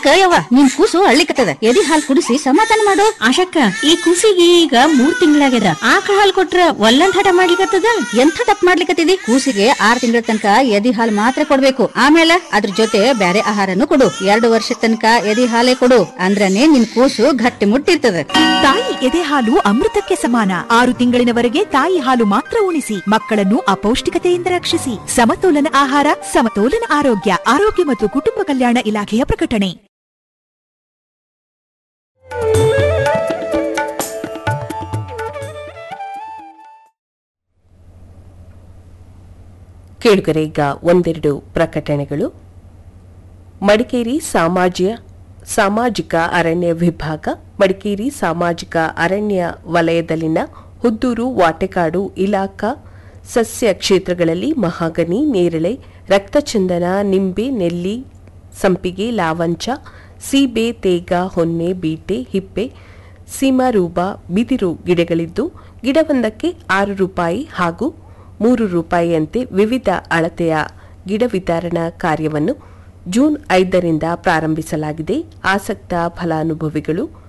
ಯಾಕ ಯವ್ವ ನಿನ್ ಕೂಸು ಅಳ್ಳಿಕತ್ತದ ಎದಿ ಹಾಲ್ ಕುಡಿಸಿ ಸಮಾಧಾನ ಮಾಡು ಆಶಕ್ಕ ಈ ಕೂಸಿಗೆ ಈಗ ಮೂರ್ ತಿಂಗಳಾಗ್ಯದ ಆಕಳ ಹಾಲ್ ಕೊಟ್ರ ಒಲ್ಲಂದ್ ಹಠ ಮಾಡ್ಲಿಕತ್ತದ ಎಂಥ ತಪ್ಪು ಮಾಡ್ಲಿಕತ್ತಿದಿ ಕೂಸಿಗೆ ಆರ್ ತಿಂಗಳ ತನಕ ಎದಿ ಹಾಲ್ ಮಾತ್ರ ಕೊಡ್ಬೇಕು ಆಮೇಲೆ ಅದ್ರ ಜೊತೆ ಬ್ಯಾರೆ ಆಹಾರನು ಕೊಡು ಎರಡು ವರ್ಷ ತನಕ ಎದಿ ಹಾಲೇ ಕೊಡು ಅಂದ್ರನೇ ನಿನ್ ಕೂಸು ಗಟ್ಟಿ ಮುಟ್ಟಿರ್ತದ ತಾಯಿ ಎದೆ ಹಾಲು ಅಮೃತಕ್ಕೆ ಸಮಾನ ಆರು ತಿಂಗಳಿನವರೆಗೆ ತಾಯಿ ಹಾಲು ಮಾತ್ರ ಉಣಿಸಿ ಮಕ್ಕಳನ್ನು ಅಪೌಷ್ಟಿಕತೆಯಿಂದ ರಕ್ಷಿಸಿ ಸಮತೋಲನ ಆಹಾರ ಸಮತೋಲನ ಆರೋಗ್ಯ ಆರೋಗ್ಯ ಮತ್ತು ಕುಟುಂಬ ಕಲ್ಯಾಣ ಇಲಾಖೆಯ ಪ್ರಕಟಣೆ ಕೇಳುಗರೆ ಈಗ ಒಂದೆರಡು ಪ್ರಕಟಣೆಗಳು ಮಡಿಕೇರಿ ಸಾಮಾಜ ಸಾಮಾಜಿಕ ಅರಣ್ಯ ವಿಭಾಗ ಮಡಿಕೇರಿ ಸಾಮಾಜಿಕ ಅರಣ್ಯ ವಲಯದಲ್ಲಿನ ಹುದ್ದೂರು ವಾಟೆಕಾಡು ಇಲಾಖಾ ಸಸ್ಯ ಕ್ಷೇತ್ರಗಳಲ್ಲಿ ಮಹಾಗನಿ ನೇರಳೆ ರಕ್ತಚಂದನ ನಿಂಬೆ ನೆಲ್ಲಿ ಸಂಪಿಗೆ ಲಾವಂಚ ಸೀಬೆ ತೇಗ ಹೊನ್ನೆ ಬೀಟೆ ಹಿಪ್ಪೆ ಸೀಮಾರೂಬ ಬಿದಿರು ಗಿಡಗಳಿದ್ದು ಗಿಡವೊಂದಕ್ಕೆ ಆರು ರೂಪಾಯಿ ಹಾಗೂ ಮೂರು ರೂಪಾಯಿಯಂತೆ ವಿವಿಧ ಅಳತೆಯ ಗಿಡ ವಿತರಣಾ ಕಾರ್ಯವನ್ನು ಜೂನ್ ಐದರಿಂದ ಪ್ರಾರಂಭಿಸಲಾಗಿದೆ ಆಸಕ್ತ ಫಲಾನುಭವಿಗಳು